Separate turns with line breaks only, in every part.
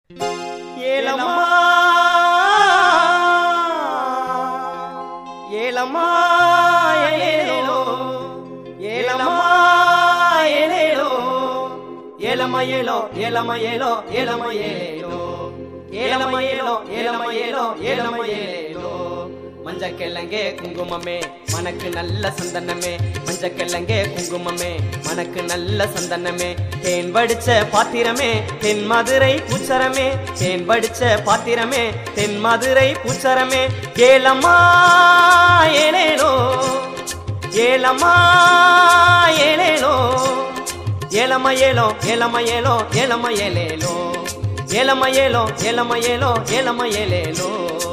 ஏலம்மா ஏலம்மா ஏலேலோ ஏலம்மா ஏலேலோ ஏலம்மா ஏலோ ஏலம்மா ஏலோ ஏலம்மா ஏலேலோ ஏலம்மா ஏலோ ஏலம்மா ஏலோ ஏலம்மா ஏலேலோ மஞ்ச கிழங்கே குங்குமமே மனக்கு நல்ல சந்தனமே மஞ்ச கிழங்கே குங்குமமே மனக்கு நல்ல சந்தனமே தேன் வடிச்ச பாத்திரமே தென் மதுரை பூச்சரமே தேன் வடிச்ச பாத்திரமே தென் மதுரை பூச்சரமே ஏலம்மா ஏலேலோ ஏலம்மா ஏலேலோ ஏலம்மா ஏலோ ஏலம்மா ஏலோ ஏலம்மா ஏலேலோ ஏலம்மா ஏலோ ஏலம்மா ஏலோ ஏலம்மா ஏலேலோ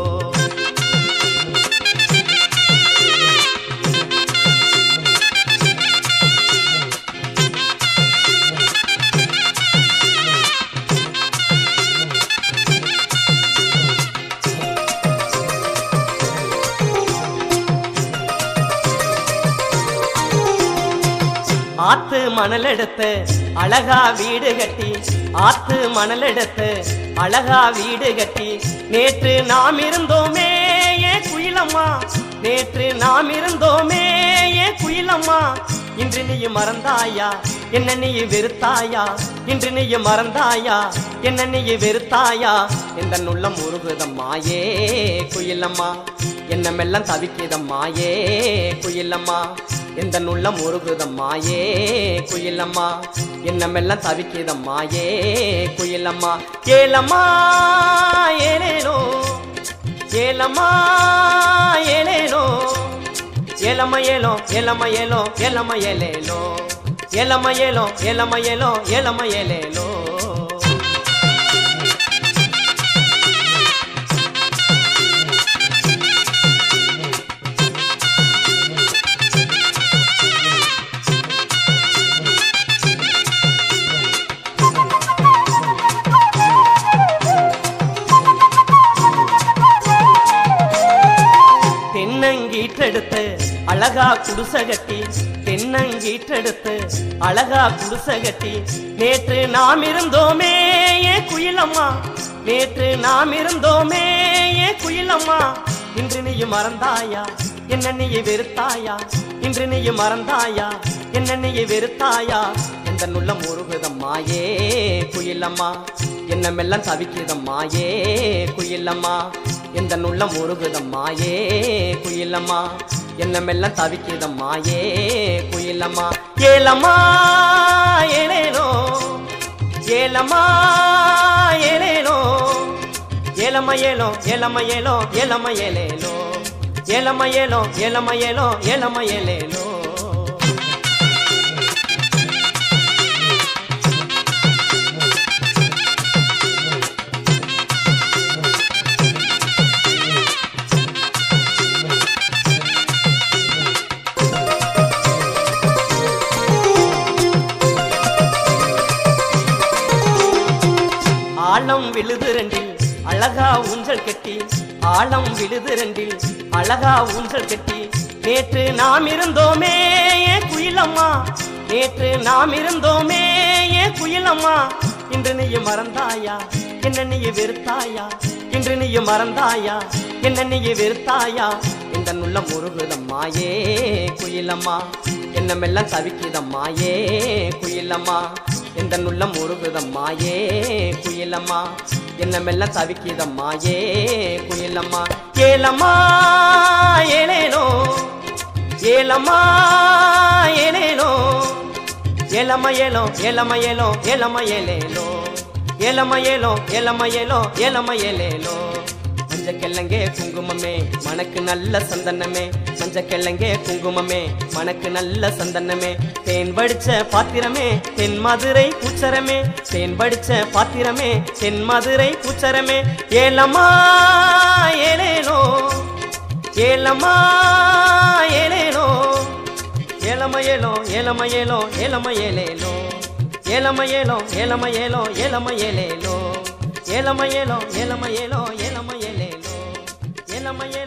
ஆத்து மணல் எடுத்து அழகா வீடு கட்டி ஆத்து மணல் எடுத்து அழகா வீடு கட்டி நேற்று நாம் இருந்தோமே ஏன் குயிலம்மா நேற்று நாம் இருந்தோமே ஏன் குயிலம்மா இன்று நீ மறந்தாயா என்ன நீ வெறுத்தாயா இன்று நீ மறந்தாயா என்ன நீ வெறுத்தாயா இந்த நுள்ளம் உருகுதம்மாயே குயிலம்மா என்ன மெல்லம் தவிக்கிதம்மாயே குயிலம்மா இந்த நுள்ளம் உருகுதம்மாயே குயிலம்மா என்ன மெல்லம் தவிக்கிதம்மாயே குயிலம்மா ஏலம்மா ஏலேலோ ஏலம்மா ஏலேலோ ஏலம்மா ஏலோ ஏலம்மா ஏலோ ஏலம்மா ஏலேலோ ஏலம்மா ஏலோ ஏலம்மா ஏலோ ஏலம்மா ஏலேலோ தென்னங்கீற்றெடுத்து அழகா குடிச கட்டி தென்னங்கீற்றெடுத்து அழகா குடிச கட்டி நேற்று நாம் இருந்தோமே ஏன் குயிலம்மா நேற்று நாம் இருந்தோமே ஏன் குயிலம்மா இன்று நீ மறந்தாயா என்ன நீ வெறுத்தாயா இன்று நீ மறந்தாயா என்ன நீ வெறுத்தாயா எந்த நுள்ளம் முருகுதம்மாயே குயிலம்மா என்ன மெல்லம் தவிக்கிதம்மாயே குயிலம்மா எந்த நுள்ளம் முருகுதம்மாயே குயிலம்மா என்ன மெல்லம் தவிக்கிதம்மாயே குயிலம்மா ஏலம்மா ஏலேலோ ஏலம்மா ஏலேலோ ஏலம்மா ஏலோ ஏலம்மா ஏலோ ஏலம்மா ஏலேலோ ஏலம்மா ஏலோ ஏலம்மா ஏலோ ஏலம்மா ஏலேலோ ஆழம் விழுது ரெண்டில் அழகா ஊஞ்சல் கட்டி ஆழம் விழுது ரெண்டில் அழகா ஊஞ்சல் கட்டி நேற்று நாம் இருந்தோமே ஏன் குயிலம்மா நேற்று நாம் இருந்தோமே ஏன் குயிலம்மா இன்று நீ மறந்தாயா என்ன நீ வெறுத்தாயா இன்று நீ மறந்தாயா என்ன நீ வெறுத்தாயா இந்த நுள்ள முருகுதம்மாயே குயிலம்மா என்ன மெல்லம் தவிக்கிதம்மாயே குயிலம்மா இந்த நுள்ளம் முருகுதம்மாயே குயிலம்மா என்ன மெல்லம் தவிக்கிதம்மாயே குயிலம்மா ஏலம்மா ஏலேலோ ஏலம்மா ஏலேலோ ஏலம்மா ஏலோ ஏலம்மா ஏலோ ஏலம்மா ஏலேலோ ஏலம்மா ஏலோ ஏலம்மா ஏலோ ஏலம்மா ஏலேலோ மஞ்ச கிழங்கே குங்குமமே மனக்கு நல்ல சந்தனமே மஞ்ச கிழங்கே குங்குமமே மனக்கு நல்ல சந்தனமே தேன் வடிச்ச பாத்திரமே தென் மதுரை பூச்சரமே தேன் வடிச்ச பாத்திரமே தென் மதுரை பூச்சரமே ஏலம்மா ஏலேலோ ஏலம்மா ஏலேலோ ஏலம ஏலோ ஏலம ஏலோ ஏலம ஏலேலோ ஏலம ஏலோ ஏலம ஏலோ ஏலம ஏலேலோ ஏலம ஏலோ ஏலம ஏலோ ஏலம ஏலேலோ ஏலம ஏலோ